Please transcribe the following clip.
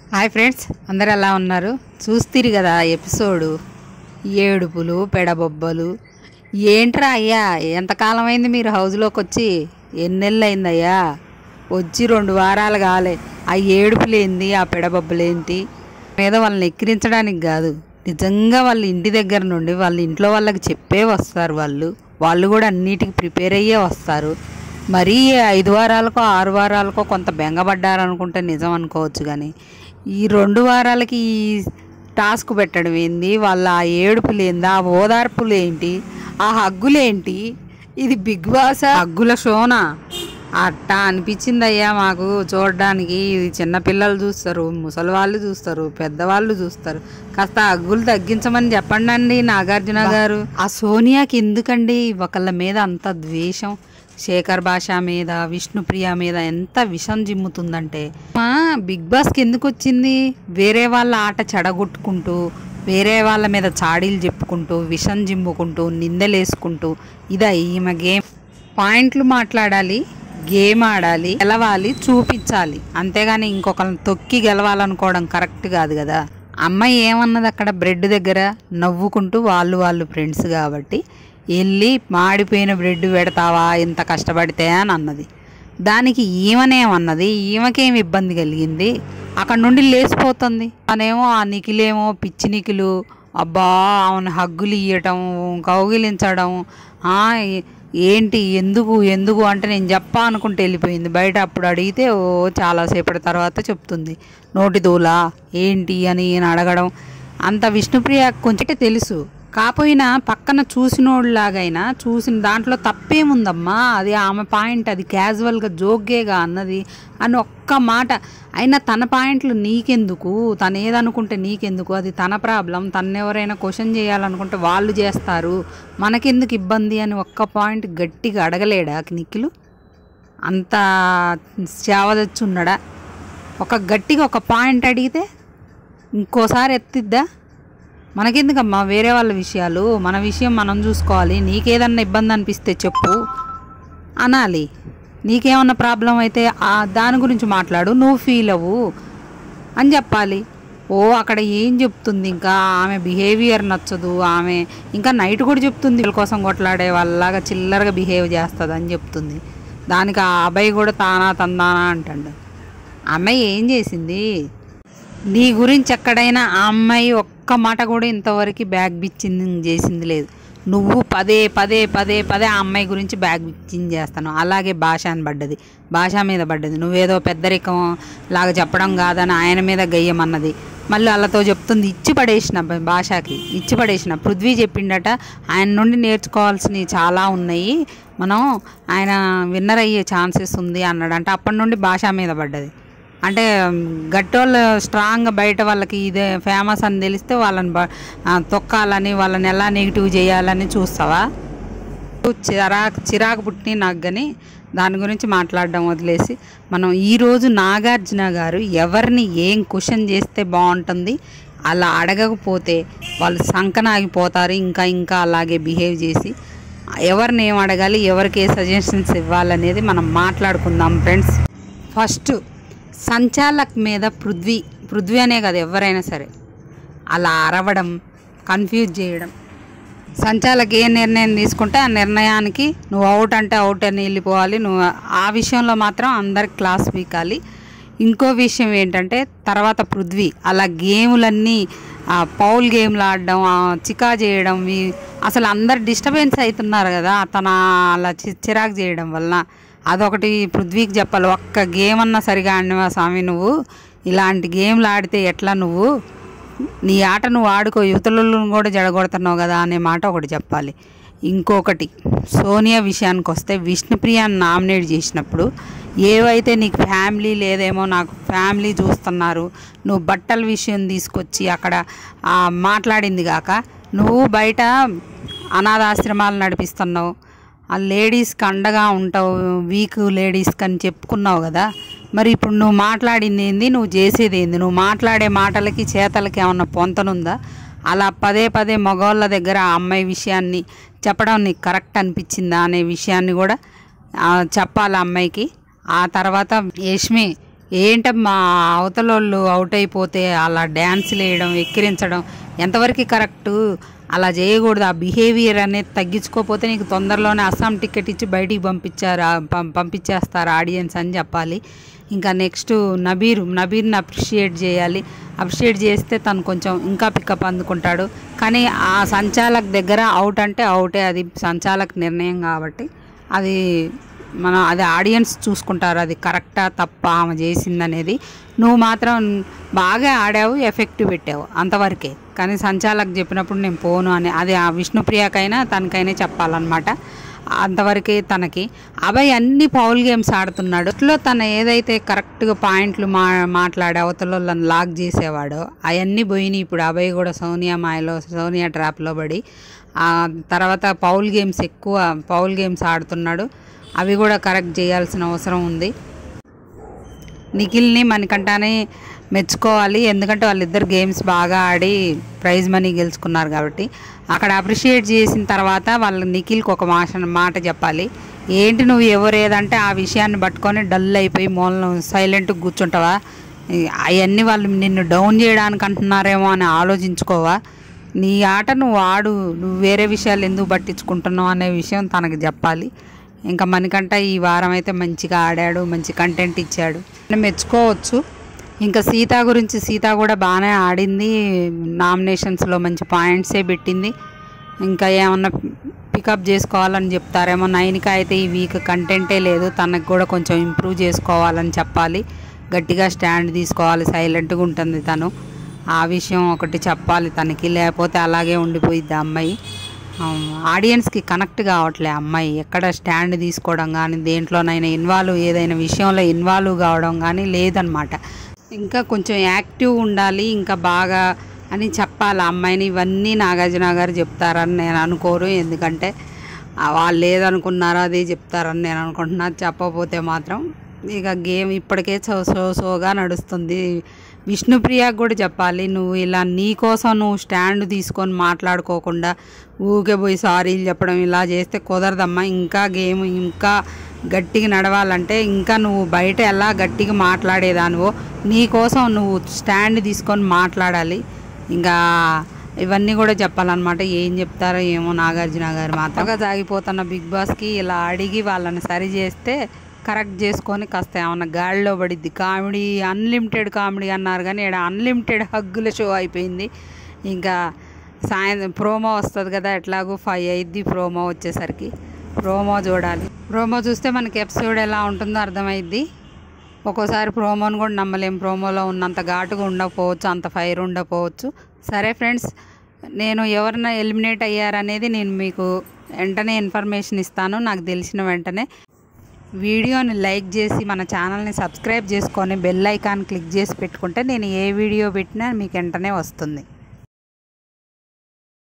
hi friends అందరు ఎలా ఉన్నారు చూస్తిరి కదా ఎపిసోడు ఏడుపులు పెడబొబ్బలు ఏంట్రా అయ్యా ఎంతకాలం అయింది మీరు హౌస్లోకి వచ్చి ఎన్నెళ్ళు అయిందయ్యా వచ్చి రెండు వారాలు కాలే ఆ ఏడుపులేంది ఆ పెడబొబ్బలేంటి మీద వాళ్ళని ఎక్కిరించడానికి కాదు నిజంగా వాళ్ళ ఇంటి దగ్గర నుండి వాళ్ళ ఇంట్లో వాళ్ళకి చెప్పే వస్తారు వాళ్ళు వాళ్ళు కూడా అన్నిటికి ప్రిపేర్ అయ్యే వస్తారు మరీ ఐదు వారాలకో ఆరు వారాలకో కొంత బెంగపడ్డారనుకుంటే నిజం అనుకోవచ్చు కానీ ఈ రెండు వారాలకి ఈ టాస్క్ పెట్టడం ఏంది వాళ్ళ ఆ ఏడుపులు ఏంది ఆ ఓదార్పులు ఏంటి ఆ హగ్గులేంటి ఇది బిగ్ బాస్ హగ్గుల షోనా అట్టా అనిపించింది అయ్యా మాకు చూడడానికి ఇది చిన్నపిల్లలు చూస్తారు ముసలి వాళ్ళు చూస్తారు పెద్దవాళ్ళు చూస్తారు కాస్త హగ్గులు తగ్గించమని చెప్పండి అండి నాగార్జున గారు ఆ సోనియాకి ఎందుకండి ఒకళ్ళ మీద అంత ద్వేషం శేఖర్ భాష మీద విష్ణుప్రియ మీద ఎంత విషం జిమ్ముతుందంటే మా బిగ్ బాస్కి ఎందుకు వచ్చింది వేరే వాళ్ళ ఆట చెడగొట్టుకుంటూ వేరే వాళ్ళ మీద చాడీలు చెప్పుకుంటూ విషం జిమ్ముకుంటూ నిందలేసుకుంటూ ఇదా ఈమె గేమ్ పాయింట్లు మాట్లాడాలి గేమ్ ఆడాలి గెలవాలి చూపించాలి అంతేగాని ఇంకొకరిని తొక్కి గెలవాలనుకోవడం కరెక్ట్ కాదు కదా అమ్మాయి ఏమన్నది అక్కడ బ్రెడ్ దగ్గర నవ్వుకుంటూ వాళ్ళు వాళ్ళు ఫ్రెండ్స్ కాబట్టి వెళ్ళి మాడిపోయిన బ్రెడ్ పెడతావా ఇంత కష్టపడితే అని అన్నది దానికి ఈమెనేమన్నది ఈమెకేం ఇబ్బంది కలిగింది అక్కడ నుండి లేచిపోతుంది తనేమో ఆ నిఖిలేమో పిచ్చి నిఖిలు అబ్బా ఆమెను హగ్గులు ఇయ్యటం కౌగిలించడం ఆ, ఏ- ఏంటి ఎందుకు ఎందుకు అంటే నేను చెప్పా అనుకుంటే వెళ్ళిపోయింది బయట అప్పుడు అడిగితే ఓ చాలాసేపటి తర్వాత చెప్తుంది నోటి దూల ఏంటి అని ఈయన అడగడం అంత విష్ణుప్రియ కొంచెం తెలుసు కాపోయినా పక్కన చూసినోళ్ళలాగైనా చూసిన దాంట్లో తప్పేముందమ్మా అది ఆమె పాయింట్ అది క్యాజువల్గా జోక్గేగా అన్నది అని ఒక్క మాట అయినా తన పాయింట్లు నీకెందుకు తను ఏదనుకుంటే నీకెందుకు అది తన ప్రాబ్లం తను ఎవరైనా క్వశ్చన్ చేయాలనుకుంటే వాళ్ళు చేస్తారు మనకెందుకు ఇబ్బంది అని ఒక్క పాయింట్ గట్టిగా అడగలేడా నిఖిలు అంత సేవదచ్చున్నాడా ఒక గట్టిగా ఒక పాయింట్ అడిగితే ఇంకోసారి ఎత్తిద్దా మనకెందుకమ్మా వేరే వాళ్ళ విషయాలు మన విషయం మనం చూసుకోవాలి నీకేదన్నా ఇబ్బంది అనిపిస్తే చెప్పు అనాలి నీకేమన్నా ప్రాబ్లం అయితే ఆ దాని గురించి మాట్లాడు నువ్వు ఫీల్ అవ్వు అని చెప్పాలి ఓ అక్కడ ఏం చెప్తుంది ఇంకా ఆమె బిహేవియర్ నచ్చదు ఆమె ఇంకా నైట్ కూడా చెప్తుంది వీళ్ళ కోసం కొట్లాడే వాళ్ళలాగా చిల్లరగా బిహేవ్ చేస్తుంది అని చెప్తుంది దానికి ఆ అబ్బాయి కూడా తానా తందానా అంటాడు ఆ అమ్మాయి ఏం చేసింది నీ గురించి ఎక్కడైనా ఆ అమ్మాయి ఒక్క మాట కూడా ఇంతవరకు బ్యాగ్ బిచ్చింది చేసింది లేదు నువ్వు పదే పదే పదే పదే ఆ అమ్మాయి గురించి బ్యాగ్ బిచ్చింగ్ చేస్తాను అలాగే భాష అని పడ్డది భాష మీద పడ్డది నువ్వేదో పెద్దరికం లాగా చెప్పడం కాదని ఆయన మీద గయ్యమన్నది మళ్ళీ వాళ్ళతో చెప్తుంది ఇచ్చి పడేసిన బ- భాషకి ఇచ్చి పడేసిన పృథ్వీ చెప్పిండట ఆయన నుండి నేర్చుకోవాల్సినవి చాలా ఉన్నాయి మనం ఆయన విన్నర్ అయ్యే ఛాన్సెస్ ఉంది అన్నాడంట అప్పటి నుండి భాష మీద పడ్డది అంటే గట్టోళ్ళు స్ట్రాంగ్ బయట వాళ్ళకి ఇదే ఫేమస్ అని తెలిస్తే వాళ్ళని బ- ఆ, తొక్కాలని వాళ్ళని ఎలా నెగిటివ్ చేయాలని చూస్తావా చిరాకు చిరాకు పుట్టి నాకు కానీ దాని గురించి మాట్లాడడం వదిలేసి మనం ఈరోజు నాగార్జున గారు ఎవరిని ఏం క్వశ్చన్ చేస్తే బాగుంటుంది అలా అడగకపోతే వాళ్ళు సంకనాగిపోతారు ఇంకా ఇంకా అలాగే బిహేవ్ చేసి ఎవరిని ఏం అడగాలి ఎవరికి ఏ సజెషన్స్ ఇవ్వాలనేది మనం మాట్లాడుకుందాం ఫ్రెండ్స్ ఫస్ట్ సంచాలక్ మీద పృథ్వీ పృథ్వీ అనే కదా ఎవరైనా సరే అలా అరవడం కన్ఫ్యూజ్ చేయడం సంచాలక్ ఏ నిర్ణయం తీసుకుంటే ఆ నిర్ణయానికి నువ్వు అవుట్ అంటే అవుట్ అని వెళ్ళిపోవాలి నువ్వు ఆ విషయంలో మాత్రం అందరికి క్లాస్ పీకాలి ఇంకో విషయం ఏంటంటే తర్వాత పృథ్వీ అలా గేములన్నీ ఆ పౌల్ గేమ్లు ఆడడం ఆ చికా చేయడం ఈ- అసలు అందరు డిస్టర్బెన్స్ అవుతున్నారు కదా తన అలా చి- చిరాకు చేయడం వలన అదొకటి పృథ్వీకి చెప్పాలి ఒక్క గేమ్ అన్నా సరిగా ఆడినవా స్వామి నువ్వు ఇలాంటి గేమ్లు ఆడితే ఎట్లా నువ్వు నీ ఆట నువ్వు ఆడుకో యువతలను కూడా జడగొడుతున్నావు కదా అనే మాట ఒకటి చెప్పాలి ఇంకొకటి సోనియా విషయానికి వస్తే విష్ణుప్రియాని నామినేట్ చేసినప్పుడు ఏవైతే నీకు ఫ్యామిలీ లేదేమో నాకు ఫ్యామిలీ చూస్తున్నారు నువ్వు బట్టల విషయం తీసుకొచ్చి అక్కడ ఆ, మాట్లాడింది కాక నువ్వు బయట అనాథాశ్రమాలు నడిపిస్తున్నావు ఆ లేడీస్కి అండగా ఉంటావు వీక్ లేడీస్కి అని చెప్పుకున్నావు కదా మరి ఇప్పుడు నువ్వు మాట్లాడింది ఏంది నువ్వు చేసేది ఏంది నువ్వు మాట్లాడే మాటలకి చేతలకి ఏమన్నా పొంతనుందా అలా పదే పదే మగవాళ్ళ దగ్గర ఆ అమ్మాయి విషయాన్ని చెప్పడం నీకు కరెక్ట్ అనిపించిందా అనే విషయాన్ని కూడా ఆ, చెప్పాలి ఆ అమ్మాయికి ఆ తర్వాత యష్మి ఏంటమ్మా అవతలోళ్ళు అవుట్ అయిపోతే అలా డ్యాన్సులు వేయడం ఎక్కిరించడం ఎంతవరకు కరెక్టు అలా చేయకూడదు ఆ బిహేవియర్ అనేది తగ్గించుకోకపోతే నీకు తొందరలోనే అస్సాం టికెట్ ఇచ్చి బయటికి పంపించారు ఆ పం- పంపించేస్తారు ఆడియన్స్ అని చెప్పాలి ఇంకా నెక్స్ట్ నబీర్ నబీర్ని అప్రిషియేట్ చేయాలి అప్రిషియేట్ చేస్తే తను కొంచెం ఇంకా పికప్ అందుకుంటాడు కానీ ఆ సంచాలక్ దగ్గర అవుట్ అంటే అవుటే అది సంచాలక్ నిర్ణయం కాబట్టి అది మన అది ఆడియన్స్ చూసుకుంటారు అది కరెక్టా తప్ప ఆమె చేసిందనేది నువ్వు మాత్రం బాగా ఆడావు ఎఫెక్ట్ పెట్టావు అంతవరకే కానీ సంచాలక్ చెప్పినప్పుడు నేను పోను అని అది ఆ విష్ణుప్రియకైనా తనకైనా చెప్పాలన్నమాట అంతవరకే తనకి అబ్బాయి అన్ని పౌల్ గేమ్స్ ఆడుతున్నాడు అట్లో తన ఏదైతే కరెక్ట్గా పాయింట్లు మా మాట్లాడే అవతల లాక్ చేసేవాడో అవన్నీ పోయినాయి ఇప్పుడు అబ్బాయి కూడా సోనియా మాయలో సోనియా ట్రాప్లో పడి ఆ తర్వాత పౌల్ గేమ్స్ ఎక్కువ పౌల్ గేమ్స్ ఆడుతున్నాడు అవి కూడా కరెక్ట్ చేయాల్సిన అవసరం ఉంది నిఖిల్ని మనకంటానే మెచ్చుకోవాలి ఎందుకంటే వాళ్ళిద్దరు గేమ్స్ బాగా ఆడి ప్రైజ్ మనీ గెలుచుకున్నారు కాబట్టి అక్కడ అప్రిషియేట్ చేసిన తర్వాత వాళ్ళ నిఖిల్కి ఒక మాట మాట చెప్పాలి ఏంటి నువ్వు ఎవరు ఏదంటే ఆ విషయాన్ని పట్టుకొని డల్ అయిపోయి మూలను సైలెంట్గా కూర్చుంటావా అవన్నీ వాళ్ళు నిన్ను డౌన్ చేయడానికి అంటున్నారేమో అని ఆలోచించుకోవా నీ ఆట నువ్వు ఆడు నువ్వు వేరే విషయాలు ఎందుకు పట్టించుకుంటున్నావు అనే విషయం తనకు చెప్పాలి ఇంకా మనకంట ఈ వారం అయితే మంచిగా ఆడాడు మంచి కంటెంట్ ఇచ్చాడు మనం మెచ్చుకోవచ్చు ఇంకా సీత గురించి సీత కూడా బాగానే ఆడింది నామినేషన్స్లో మంచి పాయింట్సే పెట్టింది ఇంకా ఏమన్నా పికప్ చేసుకోవాలని చెప్తారేమో నైనిక అయితే ఈ వీక్ కంటెంటే లేదు తనకు కూడా కొంచెం ఇంప్రూవ్ చేసుకోవాలని చెప్పాలి గట్టిగా స్టాండ్ తీసుకోవాలి సైలెంట్గా ఉంటుంది తను ఆ విషయం ఒకటి చెప్పాలి తనకి లేకపోతే అలాగే ఉండిపోయిద్ది ఆ అమ్మాయి ఆడియన్స్కి కనెక్ట్ కావట్లే ఆ అమ్మాయి ఎక్కడ స్టాండ్ తీసుకోవడం కానీ దేంట్లోనైనా ఇన్వాల్వ్ ఏదైనా విషయంలో ఇన్వాల్వ్ కావడం కానీ లేదనమాట ఇంకా కొంచెం యాక్టివ్ ఉండాలి ఇంకా బాగా అని చెప్పాలి ఆ అమ్మాయిని ఇవన్నీ నాగార్జున గారు చెప్తారని నేను అనుకోరు ఎందుకంటే ఆ వాళ్ళు ఏదనుకున్నారో అదే చెప్తారని నేను అనుకుంటున్నా చెప్పకపోతే మాత్రం ఇక గేమ్ ఇప్పటికే సో సో సోగా నడుస్తుంది విష్ణుప్రియకు కూడా చెప్పాలి నువ్వు ఇలా నీ కోసం నువ్వు స్టాండ్ తీసుకొని మాట్లాడుకోకుండా ఊకే పోయి సారీలు చెప్పడం ఇలా చేస్తే కుదరదమ్మా ఇంకా గేమ్ ఇంకా గట్టిగా నడవాలంటే ఇంకా నువ్వు బయట ఎలా గట్టిగా మాట్లాడేదానివో నీ కోసం నువ్వు స్టాండ్ తీసుకొని మాట్లాడాలి ఇంకా ఇవన్నీ కూడా చెప్పాలన్నమాట ఏం చెప్తారో ఏమో నాగార్జున గారు మాత్రమే సాగిపోతున్న బిగ్ బాస్కి ఇలా అడిగి వాళ్ళని సరి చేస్తే కరెక్ట్ చేసుకొని కాస్త ఏమన్నా గాడిలో పడిద్ది కామెడీ అన్లిమిటెడ్ కామెడీ అన్నారు కానీ ఇక్కడ అన్లిమిటెడ్ హగ్గుల షో అయిపోయింది ఇంకా సాయంత్రం ప్రోమో వస్తుంది కదా ఎట్లాగో ఫైవ్ అయింది ప్రోమో వచ్చేసరికి ప్రోమో చూడాలి ప్రోమో చూస్తే మనకి ఎపిసోడ్ ఎలా ఉంటుందో అర్థమైద్ది ఒక్కోసారి ప్రోమోని కూడా నమ్మలేం ప్రోమోలో ఉన్నంత ఘాటుగా ఉండకపోవచ్చు అంత ఫైర్ ఉండకపోవచ్చు సరే ఫ్రెండ్స్ నేను ఎవరైనా ఎలిమినేట్ అయ్యారనేది నేను మీకు వెంటనే ఇన్ఫర్మేషన్ ఇస్తాను నాకు తెలిసిన వెంటనే వీడియోని లైక్ చేసి మన ఛానల్ని సబ్స్క్రైబ్ చేసుకొని బెల్ ఐకాన్ క్లిక్ చేసి పెట్టుకుంటే నేను ఏ వీడియో పెట్టినా మీకు వెంటనే వస్తుంది